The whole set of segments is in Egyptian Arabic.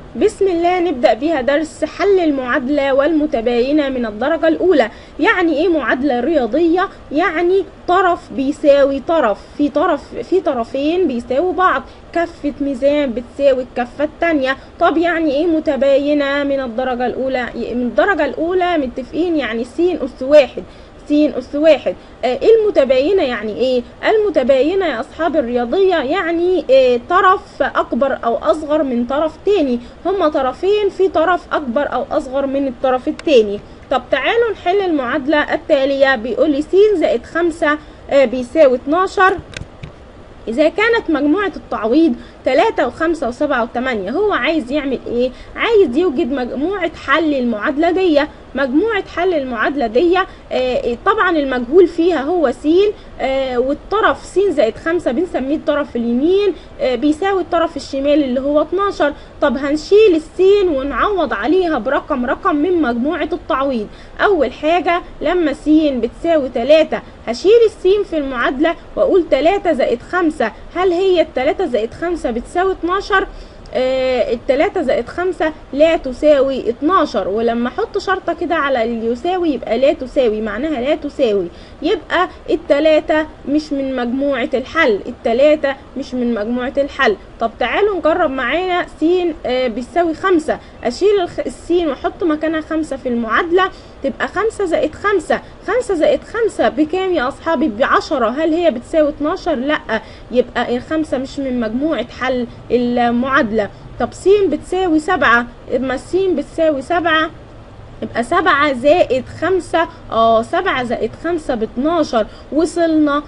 بسم الله نبدأ بها درس حل المعادلة والمتباينة من الدرجة الأولى يعني إيه معادلة رياضية؟ يعني طرف بيساوي طرف في طرف في طرفين بيساوي بعض كفة ميزان بتساوي الكفة التانية طب يعني إيه متباينة من الدرجة الأولى؟ من الدرجة الأولى متفقين يعني س أس واحد س أس واحد آه المتباينة يعني ايه المتباينة يا أصحاب الرياضية يعني آه طرف أكبر أو أصغر من طرف تاني هما طرفين في طرف أكبر أو أصغر من الطرف التاني طب تعالوا نحل المعادلة التالية بيقول لي س زائد خمسة آه بيساوي 12 إذا كانت مجموعة التعويض تلاتة وخمسة وسبعة وتمانية هو عايز يعمل إيه؟ عايز يوجد مجموعة حل المعادلة دي مجموعة حل المعادلة دي آه طبعا المجهول فيها هو س آه والطرف س زائد خمسة بنسميه الطرف اليمين آه بيساوي الطرف الشمال اللي هو 12 طب هنشيل السين ونعوض عليها برقم رقم من مجموعة التعويض أول حاجة لما س بتساوي 3 هشيل السين في المعادلة وأقول 3 زائد 5 هل هي التلاتة زائد 5 بتساوي 12 آه التلاتة زائد خمسة لا تساوي اتناشر ولما احط شرطة كده على اللي يساوي يبقى لا تساوي معناها لا تساوي يبقى التلاتة مش من مجموعة الحل التلاتة مش من مجموعة الحل طب تعالوا نجرب معانا س آه بيساوي خمسة اشيل السين واحط مكانها خمسة في المعادلة تبقى خمسة زائد خمسة خمسة زائد خمسة بكام يا أصحابي بعشرة هل هي بتساوي اتناشر لأ يبقى الخمسة مش من مجموعة حل المعادلة طب س بتساوي سبعة اما س بتساوي سبعة يبقى سبعة زائد خمسة اه سبعة زائد خمسة باتناشر وصلنا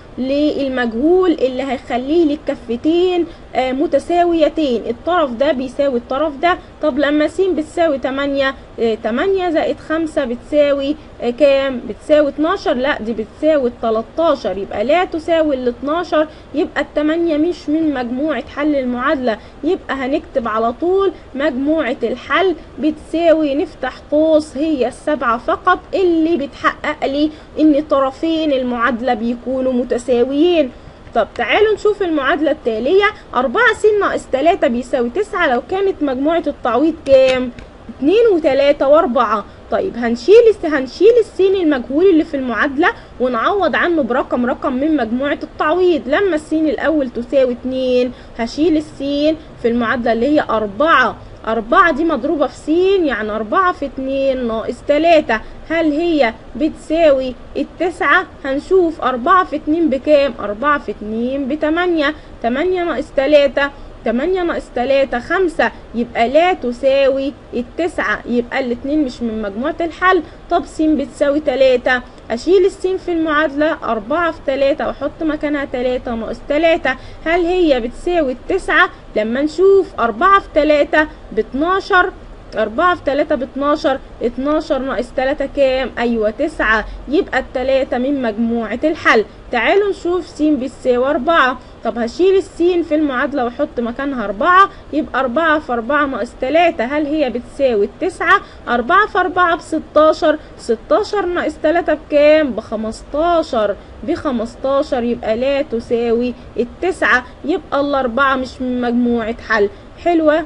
للمجهول اللي هيخليه لي الكفتين آه متساويتين الطرف ده بيساوي الطرف ده طب لما س بتساوي تمانية آه تمانية زائد خمسة بتساوي آه كام بتساوي اتناشر لا دي بتساوي التلاتاشر يبقى لا تساوي الاتناشر يبقى التمانية مش من مجموعة حل المعادلة يبقى هنكتب على طول مجموعة الحل بتساوي نفتح قوس هي السبعة فقط اللي بتحقق لي ان طرفين المعادلة بيكونوا متساويين طب تعالوا نشوف المعادلة التالية أربعة س ناقص تلاتة بيساوي تسعة لو كانت مجموعة التعويض كام؟ اتنين وتلاتة وأربعة طيب هنشيل هنشيل السين المجهول اللي في المعادلة ونعوض عنه برقم رقم من مجموعة التعويض لما السين الأول تساوي اتنين هشيل السين في المعادلة اللي هي أربعة أربعة دي مضروبة في س يعني أربعة في اتنين ناقص تلاتة هل هي بتساوي التسعة هنشوف أربعة في اتنين بكام أربعة في اتنين بتمانية تمانية ناقص تلاتة تمانية ناقص تلاتة خمسة يبقى لا تساوي التسعة يبقى الاتنين مش من مجموعة الحل طب س بتساوي تلاتة أشيل السين في المعادلة أربعة في تلاتة وأحط مكانها تلاتة ناقص تلاتة هل هي بتساوي التسعة لما نشوف أربعة في تلاتة باتناشر أربعة في تلاتة باتناشر اتناشر ناقص تلاتة كام؟ أيوة تسعة يبقى التلاتة من مجموعة الحل تعالوا نشوف س بتساوي أربعة طب هشيل السين في المعادلة واحط مكانها أربعة يبقى أربعة في أربعة ناقص تلاتة هل هي بتساوي التسعة؟ أربعة في أربعة بستاشر ستاشر ناقص تلاتة بكام؟ بخمستاشر بخمستاشر يبقى لا تساوي التسعة يبقى الأربعة مش من مجموعة حل حلوة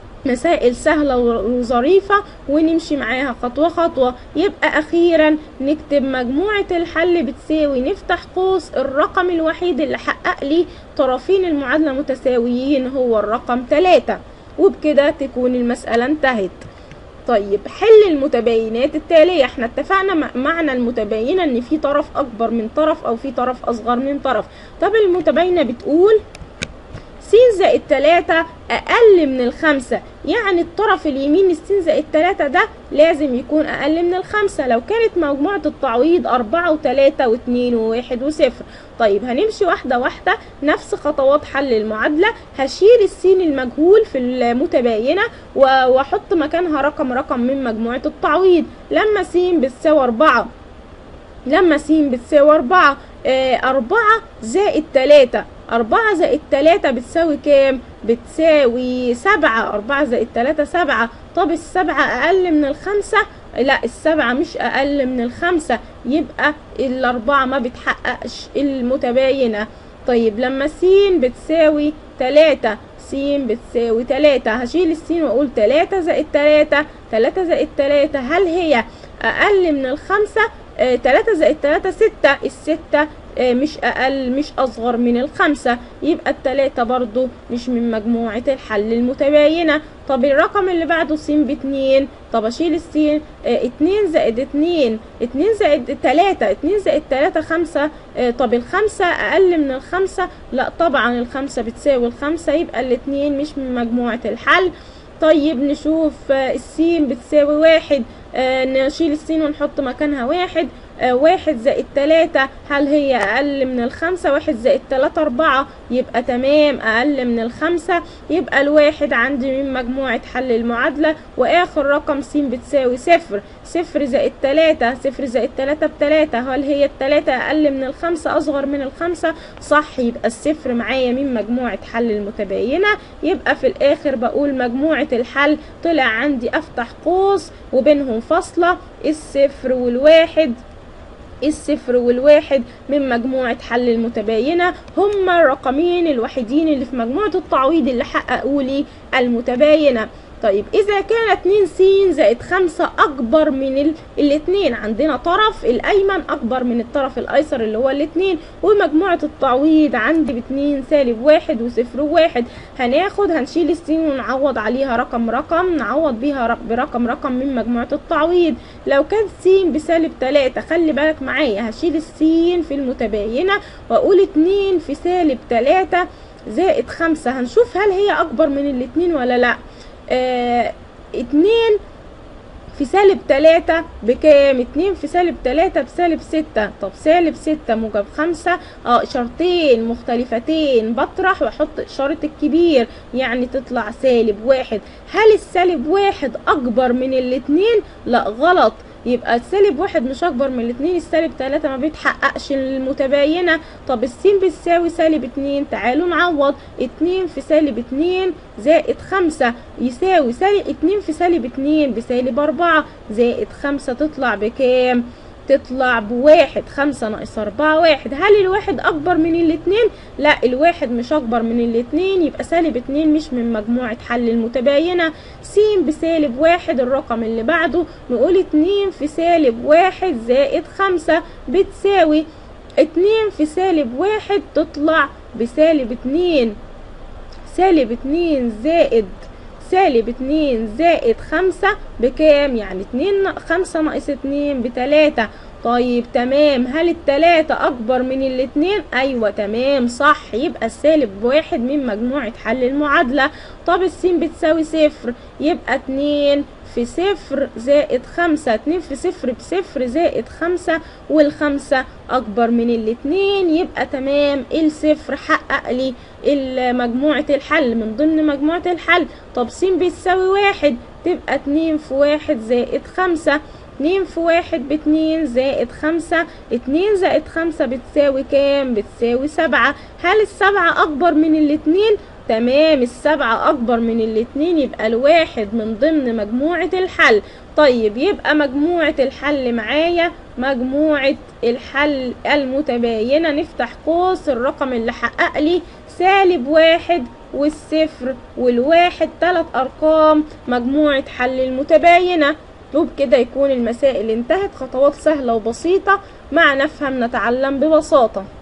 مسائل سهلة وظريفة ونمشي معاها خطوة خطوة يبقى أخيرا نكتب مجموعة الحل بتساوي نفتح قوس الرقم الوحيد اللي حقق لي طرفين المعادلة متساويين هو الرقم 3 وبكده تكون المسألة انتهت طيب حل المتباينات التالية احنا اتفقنا معنى المتباينة ان في طرف اكبر من طرف او في طرف اصغر من طرف طب المتباينة بتقول س زائد تلاتة أقل من الخمسة يعني الطرف اليمين الس زائد تلاتة ده لازم يكون أقل من الخمسة لو كانت مجموعة التعويض أربعة وتلاتة واتنين وواحد وصفر طيب هنمشي واحدة واحدة نفس خطوات حل المعادلة هشيل السين المجهول في المتباينة وأحط مكانها رقم رقم من مجموعة التعويض لما س بتساوي أربعة لما س بتساوي أربعة آه أربعة زائد تلاتة أربعة زائد تلاتة بتساوي كام؟ بتساوي سبعة أربعة زائد تلاتة سبعة طب السبعة أقل من الخمسة؟ لا السبعة مش أقل من الخمسة يبقى الأربعة ما بتحققش المتباينة طيب لما س بتساوي تلاتة س بتساوي تلاتة هشيل السين واقول تلاتة زائد تلاتة تلاتة زائد تلاتة هل هي اقل من الخمسة آه، تلاتة زائد تلاتة ستة الستة آه، مش اقل مش اصغر من الخمسة يبقى التلاتة برضو مش من مجموعة الحل المتباينة طب الرقم اللي بعده س باتنين طب اشيل السين اه اتنين زائد اتنين اتنين زائد تلاتة اتنين زائد تلاتة خمسة اه طب الخمسة اقل من الخمسة لا طبعا الخمسة بتساوي الخمسة يبقى الاتنين مش من مجموعة الحل طيب نشوف آه، السين بتساوي واحد آه، نشيل السين ونحط مكانها واحد آه، واحد زائد تلاتة هل هي أقل من الخمسة واحد زائد تلاتة أربعة يبقى تمام أقل من الخمسة يبقى الواحد عندي من مجموعة حل المعادلة وآخر رقم س بتساوي صفر صفر زائد تلاتة صفر زائد تلاتة بتلاتة هل هي التلاتة أقل من الخمسة أصغر من الخمسة صح يبقى الصفر معايا من مجموعة حل المتباينة يبقى في الآخر بقول مجموعة الحل طلع عندي أفتح قوس وبينهم فاصلة الصفر والواحد الصفر والواحد من مجموعة حل المتباينة هما الرقمين الوحيدين اللي في مجموعة التعويض اللي حققوا لي المتباينة طيب إذا كان 2 س زائد 5 أكبر من ال... الاتنين عندنا طرف الأيمن أكبر من الطرف الأيسر اللي هو الاتنين ومجموعة التعويض عندي باتنين سالب واحد وصفر وواحد هناخد هنشيل السين ونعوض عليها رقم رقم نعوض بيها ر- برقم رقم من مجموعة التعويض لو كان س بسالب تلاتة خلي بالك معايا هشيل السين في المتباينة وأقول اتنين في سالب تلاتة زائد خمسة هنشوف هل هي أكبر من الاتنين ولا لأ آه اتنين في سالب تلاتة بكام؟ اتنين في سالب تلاتة بسالب ستة طب سالب ستة موجب خمسة اه اشارتين مختلفتين بطرح واحط اشارة الكبير يعني تطلع سالب واحد هل السالب واحد اكبر من الاتنين؟ لا غلط يبقى السالب واحد مش اكبر من الاتنين السالب تلاتة ما بيتحققش المتباينة طب السين بتساوي سالب اتنين تعالوا نعوض اتنين في سالب اتنين زائد خمسة يساوي سالب اتنين في سالب اتنين بسالب اربعة زائد خمسة تطلع بكام تطلع بواحد خمسة ناقص أربعة واحد هل الواحد أكبر من الاتنين؟ لا الواحد مش أكبر من الاتنين يبقى سالب اتنين مش من مجموعة حل المتباينة س بسالب واحد الرقم اللي بعده نقول اتنين في سالب واحد زائد خمسة بتساوي اتنين في سالب واحد تطلع بسالب اتنين سالب اتنين زائد سالب اتنين زائد خمسة بكام يعني اتنين خمسة ناقص اتنين بتلاتة طيب تمام هل التلاتة أكبر من الاتنين؟ أيوة تمام صح يبقى السالب واحد من مجموعة حل المعادلة طب السين بتساوي صفر يبقى اتنين في صفر زائد خمسة اتنين في صفر بصفر زائد خمسة والخمسة أكبر من الاتنين يبقى تمام الصفر حقق لي مجموعة الحل من ضمن مجموعة الحل طب س بتساوي واحد تبقى اتنين في واحد زائد خمسة اتنين في واحد باتنين زائد خمسة اتنين زائد خمسة بتساوي كام بتساوي سبعة هل السبعة أكبر من الاتنين تمام السبعة أكبر من الاتنين يبقى الواحد من ضمن مجموعة الحل طيب يبقى مجموعة الحل معايا مجموعة الحل المتباينة نفتح قوس الرقم اللي حقق لي سالب واحد والصفر والواحد تلات أرقام مجموعة حل المتباينة وبكده يكون المسائل انتهت خطوات سهلة وبسيطة مع نفهم نتعلم ببساطة